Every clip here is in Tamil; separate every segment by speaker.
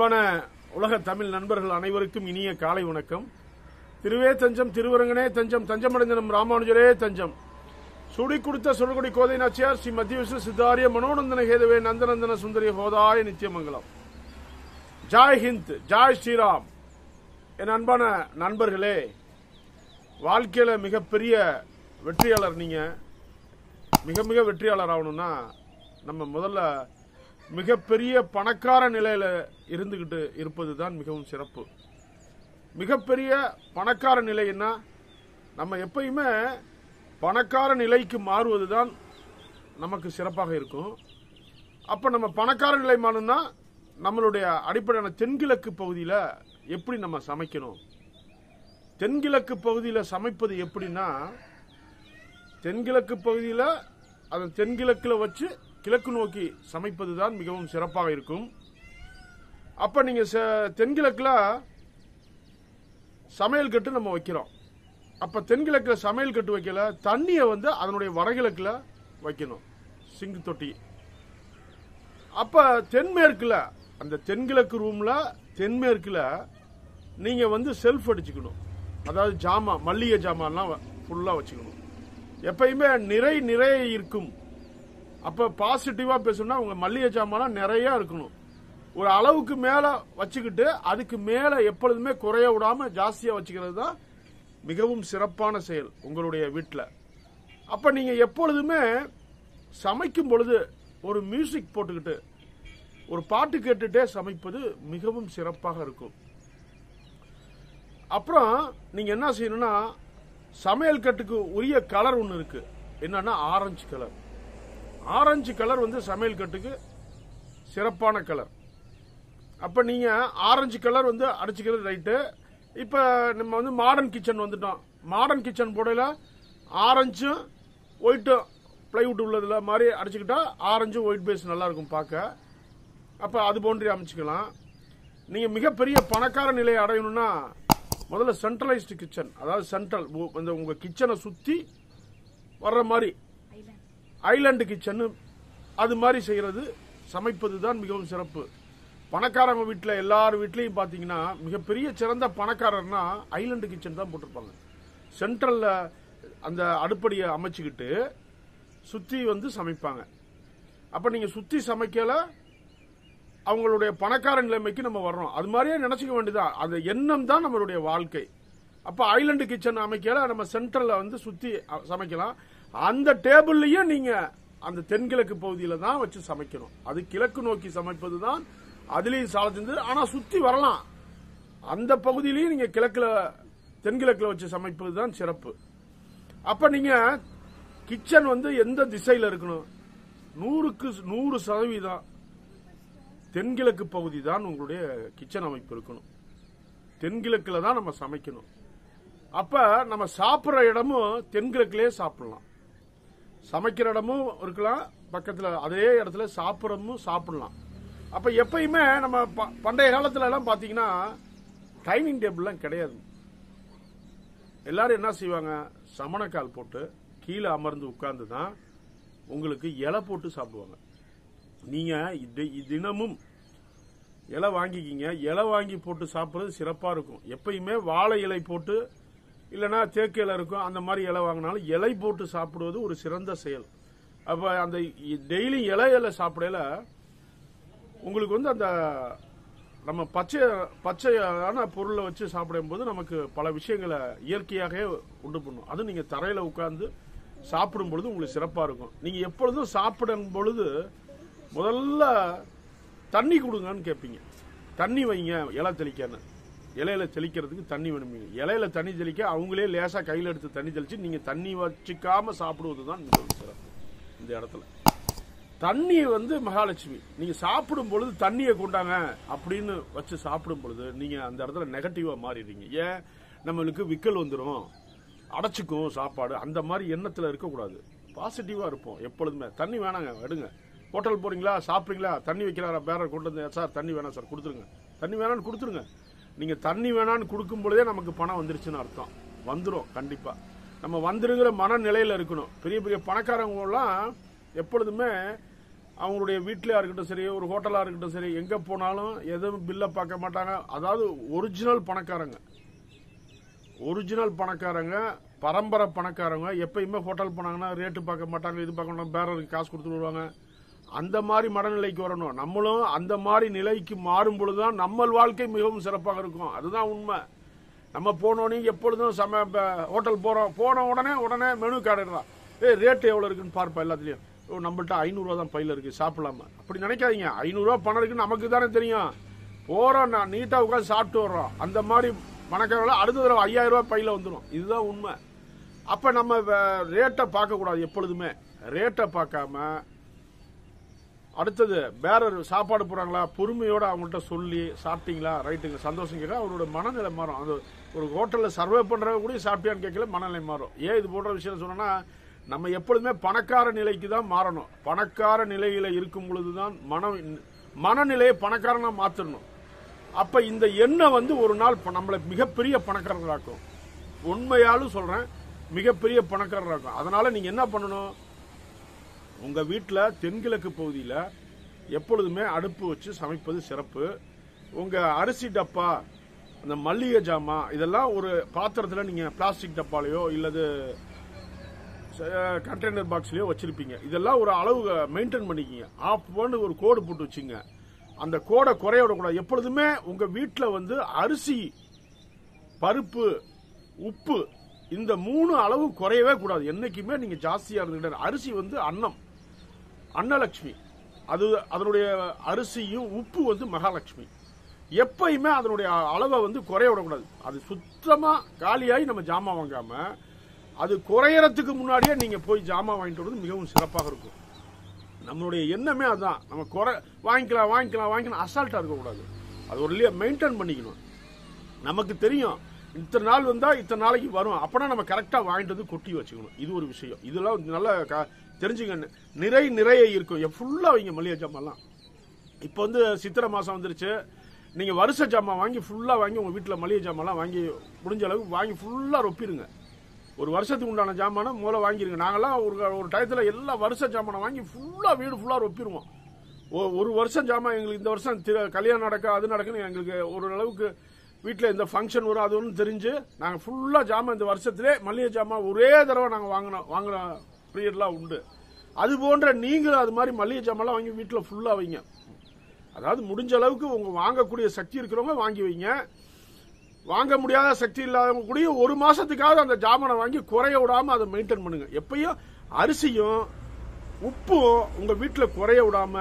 Speaker 1: அன்பான உலக தமிழ் நண்பர்கள் அனைவருக்கும் இனிய காலை வணக்கம் திருவே தஞ்சம் திருவரங்கனே தஞ்சம் தஞ்சமடைந்தனம் ராமானுஜரே தஞ்சம் சுடி கொடுத்த சுடுகுடி கோதை நாச்சியார் ஸ்ரீ மத்திய விஸ்வ சித்தாரிய மனோநந்தன ஹேதவே நந்தநந்தன சுந்தரி ஹோதாய நித்தியமங்கலம் ஜாய் ஹிந்த் ஜாய் ஸ்ரீராம் என் அன்பான நண்பர்களே வாழ்க்கையில மிகப்பெரிய வெற்றியாளர் நீங்க மிக மிக வெற்றியாளர் ஆகணும்னா நம்ம முதல்ல மிகப்பெரிய பணக்கார நிலையில இருந்துகிட்டு இருப்பது தான் மிகவும் சிறப்பு மிகப்பெரிய பணக்கார நிலைன்னா நம்ம எப்பயுமே பணக்கார நிலைக்கு மாறுவது தான் நமக்கு சிறப்பாக இருக்கும் அப்ப நம்ம பணக்கார நிலை மாறணும்னா நம்மளுடைய அடிப்படையான தென்கிழக்கு பகுதியில் எப்படி நம்ம சமைக்கணும் தென்கிழக்கு பகுதியில் சமைப்பது எப்படின்னா தென்கிழக்கு பகுதியில் அதை தென்கிழக்கில் வச்சு கிழக்கு நோக்கி சமைப்பது தான் மிகவும் சிறப்பாக இருக்கும் அப்ப நீங்க ச- தென்கிழக்குல சமையல் கட்டு நம்ம வைக்கிறோம் அப்ப தென்கிழக்குல சமையல் கட்டு வைக்கல தண்ணியை வந்து அதனுடைய வடகிழக்குல வைக்கணும் சிங்கு தொட்டி அப்ப தென்மேற்குல அந்த தென்கிழக்கு ரூம்ல தென்மேற்குல நீங்க வந்து செல்ஃப் அடிச்சுக்கணும் அதாவது ஜாமான் மல்லிகை ஜாமான்லாம் ஃபுல்லா வச்சுக்கணும் எப்பயுமே நிறை நிறைய இருக்கும் அப்ப பாசிட்டிவா பேசணும்னா உங்க மல்லிகை ஜாமான்லாம் நிறைய இருக்கணும் ஒரு அளவுக்கு மேல வச்சுக்கிட்டு அதுக்கு மேல எப்பொழுதுமே குறைய விடாம ஜாஸ்தியா வச்சுக்கிறது தான் மிகவும் சிறப்பான செயல் உங்களுடைய வீட்டில் அப்ப நீங்க எப்பொழுதுமே சமைக்கும் பொழுது ஒரு மியூசிக் போட்டுக்கிட்டு ஒரு பாட்டு கேட்டுட்டே சமைப்பது மிகவும் சிறப்பாக இருக்கும் அப்புறம் நீங்க என்ன செய்யணும்னா சமையல் கட்டுக்கு உரிய கலர் ஒன்று இருக்கு என்னன்னா ஆரஞ்சு கலர் ஆரஞ்சு கலர் வந்து சமையல் கட்டுக்கு சிறப்பான கலர் அப்ப நீங்க ஆரஞ்சு கலர் வந்து அடிச்சுக்கிறது ரைட்டு இப்ப நம்ம வந்து மாடர்ன் கிச்சன் வந்துட்டோம் மாடர்ன் கிச்சன் போடையில ஆரஞ்சும் ஒயிட்டும் பிளைவுட் உள்ளதுல மாதிரி அடிச்சுக்கிட்டா ஆரஞ்சும் ஒயிட் பேஸ் நல்லா இருக்கும் பார்க்க அப்ப அது போன்று அமைச்சுக்கலாம் நீங்க மிகப்பெரிய பணக்கார நிலையை அடையணும்னா முதல்ல சென்ட்ரலைஸ்டு கிச்சன் அதாவது சென்ட்ரல் அந்த உங்க கிச்சனை சுத்தி வர்ற மாதிரி ஐலாண்டு கிச்சன் அது மாதிரி செய்யறது சமைப்பது தான் மிகவும் சிறப்பு பணக்காரங்க வீட்டில் எல்லார் வீட்லையும் பார்த்தீங்கன்னா மிகப்பெரிய சிறந்த பணக்காரர்னா ஐலாண்டு கிச்சன் தான் போட்டிருப்பாங்க சென்ட்ரல்ல அந்த அடுப்படியை அமைச்சுக்கிட்டு சுத்தி வந்து சமைப்பாங்க அப்ப நீங்க சுத்தி சமைக்கல அவங்களுடைய பணக்கார நிலைமைக்கு நம்ம வர்றோம் அது மாதிரியே நினைச்சுக்க வேண்டியதான் அந்த எண்ணம் தான் நம்மளுடைய வாழ்க்கை அப்ப ஐலாண்டு கிச்சன் அமைக்கல நம்ம சென்ட்ரல்ல வந்து சுத்தி அ- சமைக்கலாம் அந்த டேபிள்லயும் நீங்க அந்த தென்கிழக்கு பகுதியில தான் வச்சு சமைக்கணும் அது கிழக்கு நோக்கி சமைப்பது தான் அதுலயும் சாலச்சிருந்து ஆனா சுத்தி வரலாம் அந்த பகுதியிலையும் நீங்க கிழக்குல தென்கிழக்குல வச்சு சமைப்பது தான் சிறப்பு அப்ப நீங்க கிச்சன் வந்து எந்த திசையில இருக்கணும் நூறுக்கு நூறு சதவீதம் தென்கிழக்கு பகுதி தான் உங்களுடைய கிச்சன் அமைப்பு இருக்கணும் தென்கிழக்குல தான் நம்ம சமைக்கணும் அப்ப நம்ம சாப்பிடுற இடமும் தென்கிழக்குலயே சாப்பிடலாம் சமைக்கிற இடமும் இருக்கலாம் பக்கத்துல அதே இடத்துல சாப்பிடறமும் சாப்பிடலாம் அப்ப எப்பயுமே நம்ம ப- பண்டைய காலத்துல எல்லாம் பாத்தீங்கன்னா டைனிங் டேபிள்லாம் கிடையாது எல்லாரும் என்ன செய்வாங்க சமணக்கால் போட்டு கீழே அமர்ந்து உட்கார்ந்து தான் உங்களுக்கு இலை போட்டு சாப்பிடுவாங்க நீங்க இது- தினமும் இலை வாங்கிக்கிங்க இலை வாங்கி போட்டு சாப்பிடுறது சிறப்பா இருக்கும் எப்பயுமே வாழை இலை போட்டு இல்லைன்னா தேக்கு இலை இருக்கும் அந்த மாதிரி இலை வாங்கினாலும் இலை போட்டு சாப்பிடுவது ஒரு சிறந்த செயல் அப்ப அந்த டெய்லி இலை இலை சாப்பிடல உங்களுக்கு வந்து அந்த நம்ம பச்சை பச்சையான பொருளை வச்சு சாப்பிடும்போது நமக்கு பல விஷயங்களை இயற்கையாகவே உண்டு பண்ணும் அது நீங்க தரையில உட்கார்ந்து சாப்பிடும் பொழுது உங்களுக்கு சிறப்பா இருக்கும் நீங்க எப்பொழுதும் சாப்பிடும் பொழுது முதல்ல தண்ணி கொடுங்கன்னு கேட்பீங்க தண்ணி வைங்க இலை தெளிக்கன்னு இலையில தெளிக்கிறதுக்கு தண்ணி வேணுமீங்க இலையில தண்ணி தெளிக்க அவங்களே லேசா கையில எடுத்து தண்ணி தெளிச்சு நீங்க தண்ணி வச்சுக்காம சாப்பிடுவது தான் மிகவும் சிறப்பு இந்த இடத்துல தண்ணி வந்து மகாலட்சுமி நீங்க சாப்பிடும் பொழுது தண்ணியை கொண்டாங்க அப்படின்னு வச்சு சாப்பிடும் பொழுது நீங்க அந்த இடத்துல நெகட்டிவா மாறிடுறீங்க ஏன் நம்மளுக்கு விக்கல் வந்துடும் அடைச்சிக்கும் சாப்பாடு அந்த மாதிரி எண்ணத்துல இருக்கக்கூடாது பாசிட்டிவா இருப்போம் எப்பொழுதுமே தண்ணி வேணாங்க எடுங்க ஹோட்டல் போறீங்களா சாப்பிடுறீங்களா தண்ணி வைக்கிறாரா பேரர் கொண்டு வந்து சார் தண்ணி வேணாம் சார் கொடுத்துருங்க தண்ணி வேணாம்னு கொடுத்துருங்க நீங்க தண்ணி வேணாம்னு கொடுக்கும் பொழுதே நமக்கு பணம் வந்துருச்சுன்னு அர்த்தம் வந்துடும் கண்டிப்பா நம்ம வந்துருங்கிற மனநிலையில இருக்கணும் பெரிய பெரிய பணக்காரங்க எல்லாம் எப்பொழுதுமே அவங்களுடைய வீட்லயா இருக்கட்டும் சரி ஒரு ஹோட்டலா இருக்கட்டும் சரி எங்க போனாலும் எதுவும் பில்லை பார்க்க மாட்டாங்க அதாவது ஒரிஜினல் பணக்காரங்க ஒரிஜினல் பணக்காரங்க பரம்பரை பணக்காரங்க எப்பயுமே ஹோட்டல் போனாங்கன்னா ரேட்டு பார்க்க மாட்டாங்க இது பார்க்க மாட்டாங்க பேரருக்கு காசு கொடுத்துட்டு வருவாங்க அந்த மாதிரி மனநிலைக்கு வரணும் நம்மளும் அந்த மாதிரி நிலைக்கு மாறும் பொழுதுதான் நம்ம வாழ்க்கை மிகவும் சிறப்பாக இருக்கும் அதுதான் உண்மை நம்ம போனோடனே எப்பொழுதும் சம ப- ஹோட்டல் போறோம் போன உடனே உடனே மெனு கார்டுறான் ஏய் ரேட் எவ்வளவு இருக்குன்னு பார்ப்பா எல்லாத்துலயும் ஓ நம்மள்ட்ட ஐநூறுரூவா தான் பையில இருக்கு சாப்பிடலாமா அப்படி நினைக்காதீங்க ஐநூறுரூவா பணம் இருக்குன்னு நமக்கு தானே தெரியும் போறோம் நான் நீட்டா உட்காந்து சாப்பிட்டு வர்றோம் அந்த மாதிரி பணக்காரங்கள அடுத்த தடவை ஐயாயிரம் ரூபாய் பையில வந்துடும் இதுதான் உண்மை அப்ப நம்ம ரேட்டை பார்க்க கூடாது எப்பொழுதுமே ரேட்டை பார்க்காம அடுத்தது பேரர் சாப்பாடு போறாங்களா பொறுமையோட அவங்கள்ட்ட சொல்லி சாப்பிட்டீங்களா ரைட்டுங்க சந்தோஷம் கேட்க அவரோட மனநிலை மாறும் அது ஒரு ஹோட்டல்ல சர்வே பண்றவங்க கூட சாப்பிட்டியான்னு கேட்கல மனநிலை மாறும் ஏன் இது போன்ற விஷயம் சொன்னா நம்ம எப்பொழுதுமே பணக்கார நிலைக்கு தான் மாறணும் பணக்கார நிலையில இருக்கும் பொழுதுதான் மன மனநிலையை பணக்காரனா மாத்தணும் அப்ப இந்த எண்ணம் வந்து ஒரு நாள் ப- நம்மளை மிகப்பெரிய பணக்காரர்களாக்கும் உண்மையாலும் சொல்றேன் மிகப்பெரிய பணக்காரராக்கும் அதனால நீங்க என்ன பண்ணணும் உங்க வீட்ல தென்கிழக்கு பகுதியில எப்பொழுதுமே அடுப்பு வச்சு சமைப்பது சிறப்பு உங்க அரிசி டப்பா அந்த மல்லிகை ஜாமான் இதெல்லாம் ஒரு பாத்திரத்துல நீங்க பிளாஸ்டிக் டப்பாலையோ இல்லது கண்டெய்னர் பாக்ஸ்லயோ வச்சிருப்பீங்க இதெல்லாம் ஒரு அளவு மெயின்டைன் பண்ணிக்கிங்க ஆஃப் பண்ணு ஒரு கோடு போட்டு வச்சுங்க அந்த கோடை குறைய விடக்கூடாது எப்பொழுதுமே உங்க வீட்ல வந்து அரிசி பருப்பு உப்பு இந்த மூணு அளவு குறையவே கூடாது என்னைக்குமே நீங்க ஜாஸ்தியா இருந்துகிட்டே அரிசி வந்து அன்னம் அன்னலட்சுமி அது அதனுடைய அரிசியும் உப்பு வந்து மகாலட்சுமி எப்பயுமே அதனுடைய அளவை வந்து குறைய விடக்கூடாது அது சுத்தமா காலியாகி நம்ம ஜாமான் வாங்காம அது குறையறதுக்கு முன்னாடியே நீங்க போய் ஜாமான் வாங்கிட்டு வரது மிகவும் சிறப்பாக இருக்கும் நம்மளுடைய எண்ணமே அதுதான் நம்ம குறை வாங்கிக்கலாம் வாங்கிக்கலாம் வாங்கிக்கலாம் அசால்ட்டா இருக்கக்கூடாது அது ஒரு மெயின்டைன் பண்ணிக்கணும் நமக்கு தெரியும் இத்தனை நாள் வந்தா இத்தனை நாளைக்கு வரும் அப்பனா நம்ம கரெக்டா வாங்கிட்டு வந்து கொட்டி வச்சுக்கணும் இது ஒரு விஷயம் இதெல்லாம் நல்லா க- தெரிஞ்சுங்க நிறை நிறைய இருக்கும் ஃபுல்லா வைங்க மளிகை ஜாமான்லாம் இப்போ வந்து சித்திரை மாசம் வந்துருச்சு நீங்க வருஷ ஜாமான் வாங்கி ஃபுல்லா வாங்கி உங்க வீட்டுல மளிகை ஜாமான்லாம் வாங்கி முடிஞ்ச அளவுக்கு வாங்கி ஃபுல்லா ரொப்பிடுங்க ஒரு வருஷத்துக்கு உண்டான ஜாமானை முதல்ல வாங்கிருங்க நாங்கெல்லாம் ஒரு ஒரு டயத்துல எல்லா வருஷ ஜாமானை வாங்கி ஃபுல்லா வீடு ஃபுல்லா ரொப்பிடுவோம் ஒ- ஒரு வருஷம் ஜாமான் எங்களுக்கு இந்த வருஷம் திரு- கல்யாணம் நடக்க அது நடக்குன்னு எங்களுக்கு ஒரு அளவுக்கு வீட்டில் இந்த ஃபங்க்ஷன் வரும் அது ஒன்று தெரிஞ்சு நாங்கள் ஃபுல்லாக ஜாமான் இந்த வருஷத்திலே மளிகை ஜாமான் ஒரே தடவை நாங்கள் வாங்கினோம் வாங்கின பீரியட்லாம் உண்டு அது போன்ற நீங்களும் அது மாதிரி மளிகை ஜாமான்லாம் வாங்கி வீட்டில் ஃபுல்லாக வைங்க அதாவது முடிஞ்ச அளவுக்கு உங்க வாங்கக்கூடிய சக்தி இருக்கிறவங்க வாங்கி வைங்க வாங்க முடியாத சக்தி இல்லாதவங்க கூட ஒரு மாசத்துக்காவது அந்த ஜாமானை வாங்கி குறைய விடாம அதை மெயின்டைன் பண்ணுங்க எப்பயும் அரிசியும் உப்பும் உங்க வீட்டுல குறைய விடாம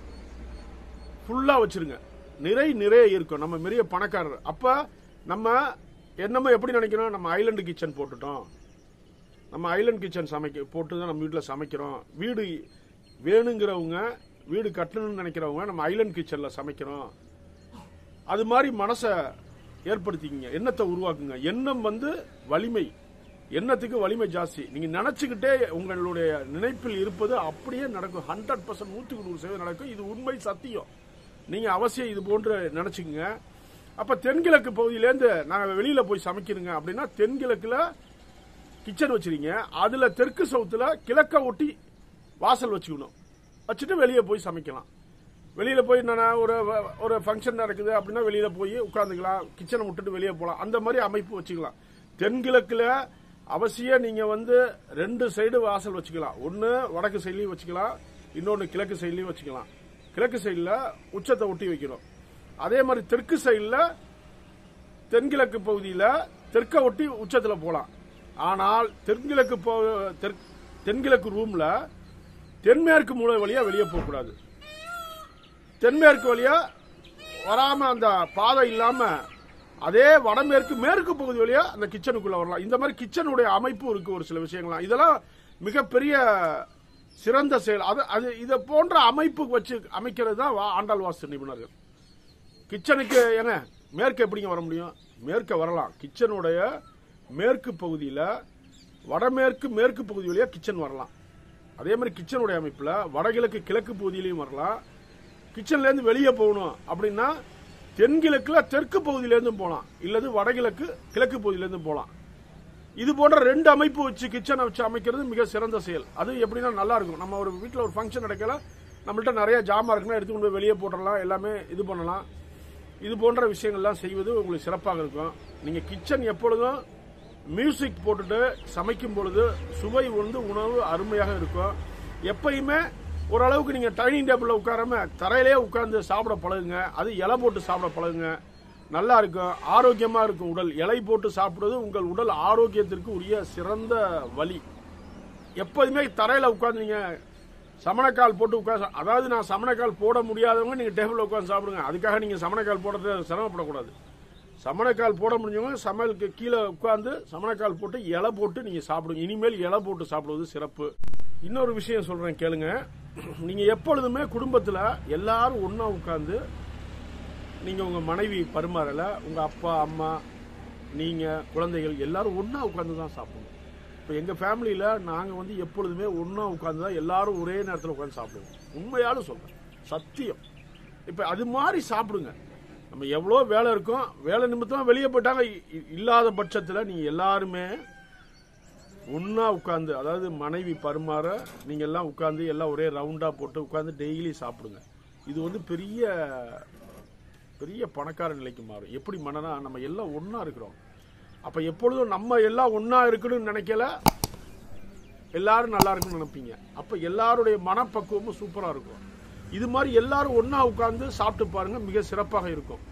Speaker 1: ஃபுல்லா வச்சிருங்க நிறை நிறைய இருக்கும் நம்ம பெரிய பணக்காரர் அப்ப நம்ம என்னமோ எப்படி நினைக்கிறோம் நம்ம ஐலண்ட் கிச்சன் போட்டுட்டோம் நம்ம ஐலண்ட் கிச்சன் சமைக்க போட்டு தான் நம்ம வீட்டில் சமைக்கிறோம் வீடு வேணுங்கிறவங்க வீடு கட்டணும்னு நினைக்கிறவங்க நம்ம ஐலண்ட் கிச்சன்ல சமைக்கிறோம் அது மாதிரி மனசை ஏற்படுத்திக்கங்க எண்ணத்தை உருவாக்குங்க எண்ணம் வந்து வலிமை எண்ணத்துக்கு வலிமை ஜாஸ்தி நீங்க நினைச்சுக்கிட்டே உங்களுடைய நினைப்பில் இருப்பது அப்படியே நடக்கும் ஹண்ட்ரட் பர்சன்ட் நூற்றுக்கு நூறு சதவீதம் நடக்கும் இது உண்மை சத்தியம் நீங்க அவசியம் இது போன்று நினைச்சுக்கங்க அப்ப தென்கிழக்கு பகுதியிலேருந்து நாங்க வெளியில போய் சமைக்கிறோங்க அப்படின்னா தென்கிழக்குல கிச்சன் வச்சிருங்க அதுல தெற்கு சவுத்துல கிழக்க ஒட்டி வாசல் வச்சுக்கணும் வச்சுட்டு வெளியே போய் சமைக்கலாம் வெளியில போய் என்னன்னா ஒரு ஒரு ஃபங்க்ஷன் நடக்குது அப்படின்னா வெளியில போய் உட்காந்துக்கலாம் கிச்சனை விட்டுட்டு வெளியே போகலாம் அந்த மாதிரி அமைப்பு வச்சுக்கலாம் தென்கிழக்குல அவசியம் நீங்க வந்து ரெண்டு சைடு வாசல் வச்சுக்கலாம் ஒன்னு வடக்கு சைட்லயும் வச்சுக்கலாம் இன்னொன்னு கிழக்கு சைட்லயும் வச்சுக்கலாம் கிழக்கு சைடுல உச்சத்தை ஒட்டி வைக்கணும் அதே மாதிரி தெற்கு சைடுல தென்கிழக்கு பகுதியில தெற்க ஒட்டி உச்சத்துல போலாம் ஆனால் தென்கிழக்கு போ- தெற்கு- தென்கிழக்கு ரூம்ல தென்மேற்கு மூலை வழியா வெளியே போக கூடாது தென்மேற்கு வழியா வராம அந்த பாதை இல்லாம அதே வடமேற்கு மேற்கு பகுதி வழியா அந்த கிச்சனுக்குள்ள வரலாம் இந்த மாதிரி கிச்சனுடைய அமைப்பு இருக்கு ஒரு சில விஷயங்கள்லாம் இதெல்லாம் மிகப்பெரிய சிறந்த செயல் அது அது இதை போன்ற அமைப்பு வச்சு அமைக்கிறது தான் வா- ஆண்டாள் வாஸ்து நிபுணர்கள் கிச்சனுக்கு ஏங்க மேற்கு எப்படிங்க வர முடியும் மேற்க வரலாம் கிச்சனுடைய மேற்கு பகுதியில் வடமேற்கு மேற்கு பகுதி வழியா கிச்சன் வரலாம் அதே மாதிரி கிச்சனுடைய அமைப்புல வடகிழக்கு கிழக்கு பகுதியிலையும் வரலாம் கிச்சன்ல இருந்து வெளியே போகணும் அப்படின்னா தென்கிழக்குல தெற்கு பகுதியில இருந்து போகலாம் இல்லது வடகிழக்கு கிழக்கு பகுதியில இருந்து போகலாம் இது போன்ற ரெண்டு அமைப்பு வச்சு கிச்சனை வச்சு அமைக்கிறது மிக சிறந்த செயல் அது எப்படின்னா நல்லா இருக்கும் நம்ம ஒரு வீட்டில் ஒரு ஃபங்க்ஷன் நடக்கல நம்மள்ட்ட நிறைய ஜாமான் இருக்குன்னா எடுத்து கொண்டு போய் வெளியே போட்டுடலாம் எல்லாமே இது பண்ணலாம் இது போன்ற விஷயங்கள்லாம் செய்வது உங்களுக்கு சிறப்பாக இருக்கும் நீங்க கிச்சன் எப்பொழுதும் மியூசிக் போட்டுட்டு சமைக்கும் பொழுது சுவை வந்து உணவு அருமையாக இருக்கும் எப்பயுமே ஓரளவுக்கு நீங்க டைனிங் டேபிள்ல உட்காராம தரையிலே உட்கார்ந்து சாப்பிட பழகுங்க அது இலை போட்டு சாப்பிட பழகுங்க நல்லா இருக்கும் ஆரோக்கியமா இருக்கும் உடல் இலை போட்டு சாப்பிடுறது உங்கள் உடல் ஆரோக்கியத்திற்கு உரிய சிறந்த வழி எப்போதுமே தரையில உட்கார்ந்தீங்க சமணக்கால் போட்டு உட்காந்து அதாவது நான் சமணக்கால் போட முடியாதவங்க நீங்க டேபிள்ல உட்காந்து சாப்பிடுங்க அதுக்காக நீங்க சமணக்கால் போடுறது சிரமப்படக்கூடாது சமணக்கால் போட முடிஞ்சவங்க சமையலுக்கு கீழே உட்கார்ந்து சமணக்கால் போட்டு இலை போட்டு நீங்க சாப்பிடுங்க இனிமேல் இலை போட்டு சாப்பிடுவது சிறப்பு இன்னொரு விஷயம் சொல்றேன் கேளுங்க நீங்க எப்பொழுதுமே குடும்பத்துல எல்லாரும் ஒண்ணா உட்கார்ந்து நீங்க உங்க மனைவி பரிமாறல உங்க அப்பா அம்மா நீங்க குழந்தைகள் எல்லாரும் ஒண்ணா உட்கார்ந்து தான் சாப்பிடணும் இப்போ எங்க ஃபேமிலியில நாங்க வந்து எப்பொழுதுமே ஒண்ணா உட்கார்ந்து தான் எல்லாரும் ஒரே நேரத்தில் உட்கார்ந்து சாப்பிடுவோம் உண்மையாலும் சொல்றேன் சத்தியம் இப்போ அது மாதிரி சாப்பிடுங்க நம்ம எவ்வளோ வேலை இருக்கும் வேலை நிமித்தமா வெளியே போயிட்டாங்க இ- இல்லாத பட்சத்தில் நீங்க எல்லாருமே ஒண்ணா உட்கார்ந்து அதாவது மனைவி பரிமாற நீங்க எல்லாம் உட்கார்ந்து எல்லாம் ஒரே ரவுண்டா போட்டு உட்கார்ந்து டெய்லி சாப்பிடுங்க இது வந்து பெரிய பெரிய பணக்கார நிலைக்கு மாறும் எப்படி மனனா நம்ம எல்லாம் ஒண்ணா இருக்கிறோம் அப்ப எப்பொழுதும் நம்ம எல்லாம் ஒண்ணா இருக்கணும்னு நினைக்கல எல்லாரும் நல்லா இருக்கும்னு நினைப்பீங்க அப்ப எல்லாருடைய மனப்பக்குவமும் சூப்பரா இருக்கும் இது மாதிரி எல்லாரும் ஒண்ணா உட்கார்ந்து சாப்பிட்டு பாருங்க மிக சிறப்பாக இருக்கும்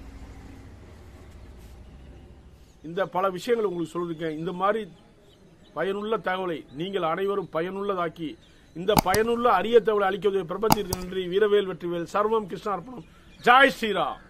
Speaker 1: இந்த பல விஷயங்கள் உங்களுக்கு சொல்லிருக்கேன் இந்த மாதிரி பயனுள்ள தகவலை நீங்கள் அனைவரும் பயனுள்ளதாக்கி இந்த பயனுள்ள அரிய தகவலை அளிக்கிறது பிரபத்திற்கு நன்றி வீரவேல் வெற்றிவேல் சர்வம் கிருஷ்ணார்ப்பணம் ஜாய் ஸ்ரீராம்